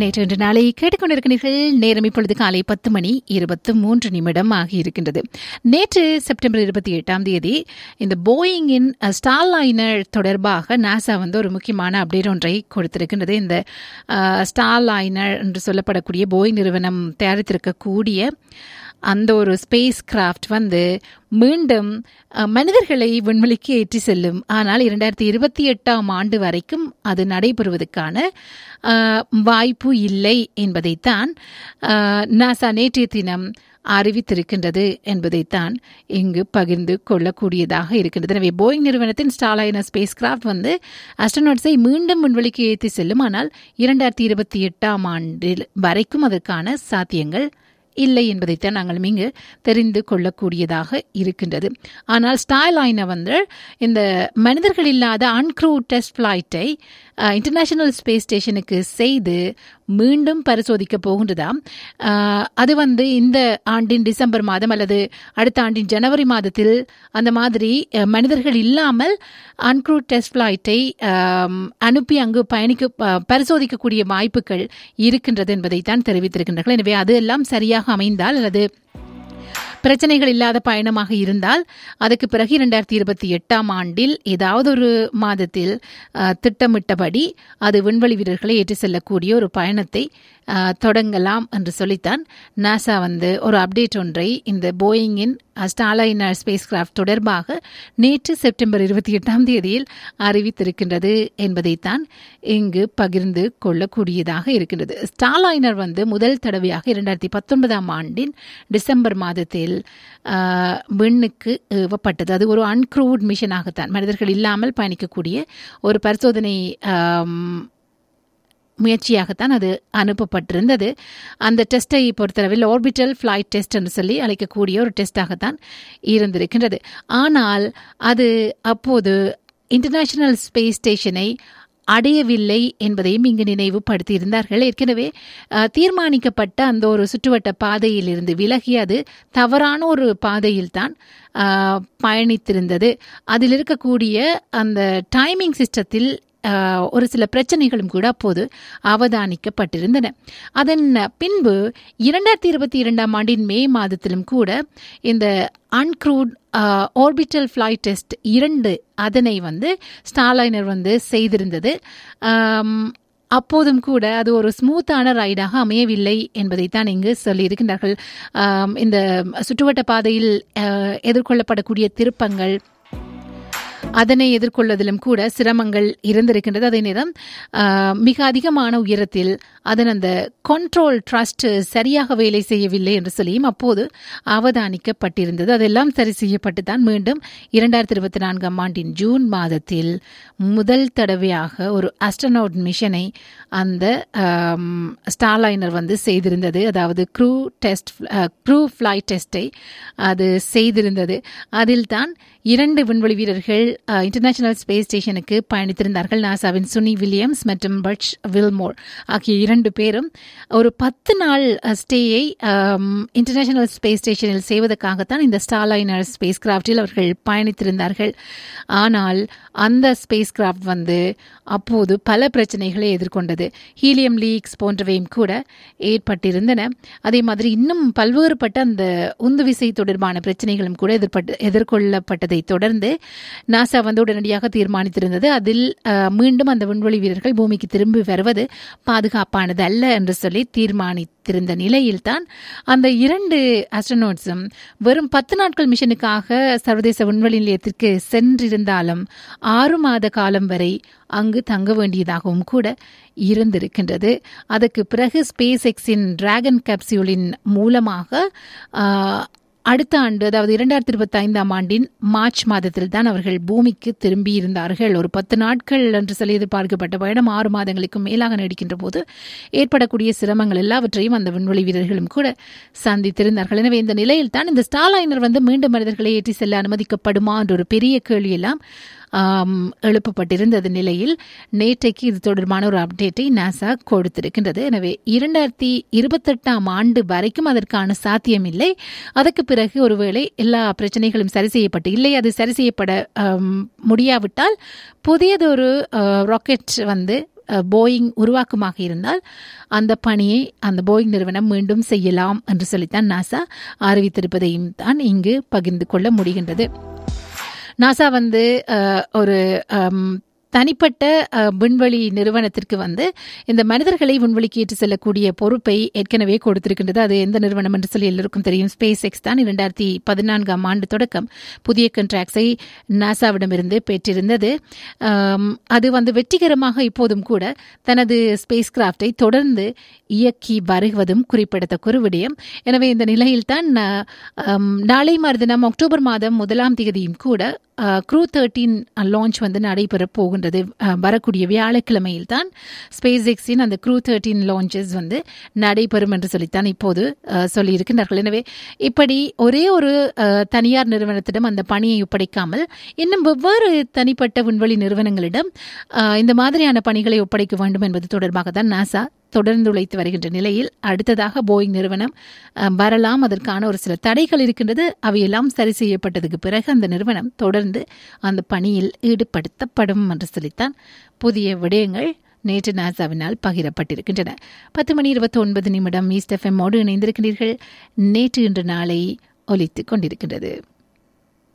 நேற்று இன்று நாளை கேட்டுக்கொண்டிருக்கிறீர்கள் நேரம் இப்பொழுது காலை பத்து மணி இருபத்து மூன்று நிமிடம் ஆகியிருக்கின்றது நேற்று செப்டம்பர் இருபத்தி எட்டாம் தேதி இந்த போயிங்கின் ஸ்டார் லைனர் தொடர்பாக நாசா வந்து ஒரு முக்கியமான அப்டேட் ஒன்றை கொடுத்திருக்கின்றது இந்த ஸ்டார் லைனர் என்று சொல்லப்படக்கூடிய போயிங் நிறுவனம் தயாரித்திருக்கக்கூடிய அந்த ஒரு ஸ்பேஸ் கிராஃப்ட் வந்து மீண்டும் மனிதர்களை விண்வெளிக்கு ஏற்றி செல்லும் ஆனால் இரண்டாயிரத்தி இருபத்தி எட்டாம் ஆண்டு வரைக்கும் அது நடைபெறுவதற்கான வாய்ப்பு இல்லை என்பதைத்தான் நாசா நேற்றைய தினம் அறிவித்திருக்கின்றது என்பதைத்தான் இங்கு பகிர்ந்து கொள்ளக்கூடியதாக இருக்கின்றது எனவே போயிங் நிறுவனத்தின் ஸ்டாலைன ஸ்பேஸ் கிராஃப்ட் வந்து அஸ்ட்ரோனாட்ஸை மீண்டும் விண்வெளிக்கு ஏற்றி செல்லும் ஆனால் இரண்டாயிரத்தி இருபத்தி எட்டாம் ஆண்டில் வரைக்கும் அதற்கான சாத்தியங்கள் இல்லை என்பதைத்தான் நாங்கள் இங்கு தெரிந்து கொள்ளக்கூடியதாக இருக்கின்றது ஆனால் ஸ்டாய்லைனை வந்து இந்த மனிதர்கள் இல்லாத அன்க்ரூ டெஸ்ட் ஃப்ளைட்டை இன்டர்நேஷனல் ஸ்பேஸ் ஸ்டேஷனுக்கு செய்து மீண்டும் பரிசோதிக்க போகின்றதாம் அது வந்து இந்த ஆண்டின் டிசம்பர் மாதம் அல்லது அடுத்த ஆண்டின் ஜனவரி மாதத்தில் அந்த மாதிரி மனிதர்கள் இல்லாமல் அன்க்ரூ டெஸ்ட் ஃப்ளைட்டை அனுப்பி அங்கு பயணிக்க பரிசோதிக்கக்கூடிய வாய்ப்புகள் இருக்கின்றது என்பதைத்தான் தெரிவித்திருக்கின்றார்கள் எனவே அது எல்லாம் சரியாக அமைந்தால் அல்லது பிரச்சனைகள் இல்லாத பயணமாக இருந்தால் அதுக்கு பிறகு இரண்டாயிரத்தி இருபத்தி எட்டாம் ஆண்டில் ஏதாவது ஒரு மாதத்தில் திட்டமிட்டபடி அது விண்வெளி வீரர்களை ஏற்றி செல்லக்கூடிய ஒரு பயணத்தை தொடங்கலாம் என்று சொல்லித்தான் நாசா வந்து ஒரு அப்டேட் ஒன்றை இந்த போயிங்கின் ஸ்டாலைனர் ஸ்பேஸ் கிராஃப்ட் தொடர்பாக நேற்று செப்டம்பர் இருபத்தி எட்டாம் தேதியில் அறிவித்திருக்கின்றது என்பதைத்தான் இங்கு பகிர்ந்து கொள்ளக்கூடியதாக இருக்கின்றது ஸ்டாலைனர் வந்து முதல் தடவையாக இரண்டாயிரத்தி பத்தொன்பதாம் ஆண்டின் டிசம்பர் மாதத்தில் விண்ணுக்கு ஏவப்பட்டது அது ஒரு அன்க்ரூட் மிஷனாகத்தான் மனிதர்கள் இல்லாமல் பயணிக்கக்கூடிய ஒரு பரிசோதனை முயற்சியாகத்தான் அது அனுப்பப்பட்டிருந்தது அந்த டெஸ்ட்டை பொறுத்தளவில் ஆர்பிட்டல் ஃப்ளைட் டெஸ்ட் என்று சொல்லி அழைக்கக்கூடிய ஒரு டெஸ்டாகத்தான் இருந்திருக்கின்றது ஆனால் அது அப்போது இன்டர்நேஷனல் ஸ்பேஸ் ஸ்டேஷனை அடையவில்லை என்பதையும் இங்கு நினைவுபடுத்தி இருந்தார்கள் ஏற்கனவே தீர்மானிக்கப்பட்ட அந்த ஒரு சுற்றுவட்ட பாதையில் இருந்து விலகி அது தவறான ஒரு பாதையில் தான் பயணித்திருந்தது அதில் இருக்கக்கூடிய அந்த டைமிங் சிஸ்டத்தில் ஒரு சில பிரச்சனைகளும் கூட அப்போது அவதானிக்கப்பட்டிருந்தன அதன் பின்பு இரண்டாயிரத்தி இருபத்தி இரண்டாம் ஆண்டின் மே மாதத்திலும் கூட இந்த அன்க்ரூட் ஆர்பிட்டல் ஃப்ளைட் டெஸ்ட் இரண்டு அதனை வந்து ஸ்டார்லைனர் வந்து செய்திருந்தது அப்போதும் கூட அது ஒரு ஸ்மூத்தான ரைடாக அமையவில்லை என்பதைத்தான் இங்கு சொல்லியிருக்கின்றார்கள் இந்த சுற்றுவட்ட பாதையில் எதிர்கொள்ளப்படக்கூடிய திருப்பங்கள் அதனை எதிர்கொள்வதிலும் கூட சிரமங்கள் இருந்திருக்கின்றது அதே நேரம் மிக அதிகமான உயரத்தில் அதன் அந்த கண்ட்ரோல் ட்ரஸ்ட் சரியாக வேலை செய்யவில்லை என்று சொல்லியும் அப்போது அவதானிக்கப்பட்டிருந்தது அதெல்லாம் சரி செய்யப்பட்டு தான் மீண்டும் இரண்டாயிரத்தி இருபத்தி நான்காம் ஆண்டின் ஜூன் மாதத்தில் முதல் தடவையாக ஒரு அஸ்ட்ரனவுட் மிஷனை அந்த ஸ்டார்லைனர் வந்து செய்திருந்தது அதாவது க்ரூ டெஸ்ட் க்ரூ ஃப்ளைட் டெஸ்ட்டை அது செய்திருந்தது அதில் தான் இரண்டு விண்வெளி வீரர்கள் இன்டர்நேஷனல் ஸ்பேஸ் ஸ்டேஷனுக்கு பயணித்திருந்தார்கள் நாசாவின் சுனி வில்லியம்ஸ் மற்றும் பட்ச் வில்மோர் ஆகிய இரண்டு பேரும் ஒரு பத்து நாள் ஸ்டேயை இன்டர்நேஷனல் ஸ்பேஸ் ஸ்டேஷனில் செய்வதற்காகத்தான் இந்த ஸ்டார்லைனர் ஸ்பேஸ் கிராஃப்டில் அவர்கள் பயணித்திருந்தார்கள் ஆனால் அந்த ஸ்பேஸ் கிராஃப்ட் வந்து அப்போது பல பிரச்சனைகளை எதிர்கொண்டது ஹீலியம் லீக்ஸ் போன்றவையும் கூட ஏற்பட்டிருந்தன அதே மாதிரி இன்னும் பல்வேறுபட்ட அந்த உந்துவிசை தொடர்பான பிரச்சனைகளும் கூட எதிர்பட்டு எதிர்கொள்ளப்பட்டதை தொடர்ந்து நாசா வந்து உடனடியாக தீர்மானித்திருந்தது அதில் மீண்டும் அந்த விண்வெளி வீரர்கள் பூமிக்கு திரும்பி வருவது பாதுகாப்பானது அல்ல என்று சொல்லி தீர்மானித்திருந்த நிலையில்தான் அந்த இரண்டு அஸ்ட்ரோனோட்ஸும் வெறும் பத்து நாட்கள் மிஷனுக்காக சர்வதேச விண்வெளி நிலையத்திற்கு சென்றிருந்தாலும் ஆறு மாத காலம் வரை அங்கு தங்க வேண்டியதாகவும் கூட இருந்திருக்கின்றது அதற்கு பிறகு ஸ்பேஸ் எக்ஸின் டிராகன் கேப்சியூலின் மூலமாக அடுத்த ஆண்டு அதாவது இரண்டாயிரத்தி இருபத்தி ஐந்தாம் ஆண்டின் மார்ச் மாதத்தில் தான் அவர்கள் பூமிக்கு திரும்பி இருந்தார்கள் ஒரு பத்து நாட்கள் என்று சொல்லி எதிர்பார்க்கப்பட்ட பயணம் ஆறு மாதங்களுக்கு மேலாக நீடிக்கின்ற போது ஏற்படக்கூடிய சிரமங்கள் எல்லாவற்றையும் அந்த விண்வெளி வீரர்களும் கூட சந்தித்திருந்தார்கள் எனவே இந்த நிலையில் தான் இந்த ஸ்டாலைனர் வந்து மீண்டும் மனிதர்களை ஏற்றி செல்ல அனுமதிக்கப்படுமா என்ற ஒரு பெரிய கேள்வியெல்லாம் எழுப்பப்பட்டிருந்தது நிலையில் நேற்றைக்கு இது தொடர்பான ஒரு அப்டேட்டை நாசா கொடுத்திருக்கின்றது எனவே இரண்டாயிரத்தி இருபத்தெட்டாம் ஆண்டு வரைக்கும் அதற்கான சாத்தியம் இல்லை அதற்கு பிறகு ஒருவேளை எல்லா பிரச்சனைகளும் சரி செய்யப்பட்டு இல்லை அது சரி செய்யப்பட முடியாவிட்டால் புதியதொரு ராக்கெட் வந்து அஹ், போயிங் உருவாக்குமாக இருந்தால் அந்த பணியை அந்த போயிங் நிறுவனம் மீண்டும் செய்யலாம் என்று சொல்லித்தான் நாசா அறிவித்திருப்பதையும் தான் இங்கு பகிர்ந்து கொள்ள முடிகின்றது நாசா வந்து அஹ், ஒரு அம், தனிப்பட்ட அஹ், விண்வெளி நிறுவனத்திற்கு வந்து இந்த மனிதர்களை விண்வெளிக்கு ஏற்றி செல்லக்கூடிய பொறுப்பை ஏற்கனவே கொடுத்திருக்கின்றது அது எந்த நிறுவனம் என்று சொல்லி எல்லோருக்கும் தெரியும் ஸ்பேஸ் எக்ஸ் தான் இரண்டாயிரத்தி பதினான்காம் ஆண்டு தொடக்கம் புதிய கண்ட்ராக்ட்ஸை நாசாவிடமிருந்து பெற்றிருந்தது ஆம், அது வந்து வெற்றிகரமாக இப்போதும் கூட தனது ஸ்பேஸ் கிராஃப்டை தொடர்ந்து இயக்கி வருவதும் குறிப்பிடத்தக்க ஒரு விடயம் எனவே இந்த நிலையில்தான் அஹ், ஆம், நாளை மறுதினம் அக்டோபர் மாதம் முதலாம் தேதியும் கூட க்ரூ தேர்ட்டீன் லான்ச் வந்து நடைபெறப் போகின்றது அஹ், வரக்கூடிய வியாழக்கிழமையில் தான் ஸ்பேஸ் எக்ஸின் அந்த க்ரூ தேர்ட்டீன் லான்ச்சஸ் வந்து நடைபெறும் என்று சொல்லித்தான் இப்போது அஹ், சொல்லியிருக்கின்றார்கள் எனவே இப்படி ஒரே ஒரு அஹ், தனியார் நிறுவனத்திடம் அந்த பணியை ஒப்படைக்காமல் இன்னும் வெவ்வேறு தனிப்பட்ட விண்வெளி நிறுவனங்களிடம் அஹ், இந்த மாதிரியான பணிகளை ஒப்படைக்க வேண்டும் என்பது தொடர்பாக தான் நாசா தொடர்ந்து உழைத்து வருகின்ற நிலையில் அடுத்ததாக போயிங் நிறுவனம் அஹ், வரலாம் அதற்கான ஒரு சில தடைகள் இருக்கின்றது அவையெல்லாம் சரி செய்யப்பட்டதுக்கு பிறகு அந்த நிறுவனம் தொடர்ந்து அந்த பணியில் ஈடுபடுத்தப்படும் என்று சொல்லித்தான் புதிய விடயங்கள் நேற்று நாசாவினால் பகிரப்பட்டிருக்கின்றன பத்து மணி இருபத்தி ஒன்பது நிமிடம் ஈஸ்ட் எஃப்எம்மோடு இணைந்திருக்கிறீர்கள் நேற்று இன்று நாளை ஒலித்துக் கொண்டிருக்கின்றது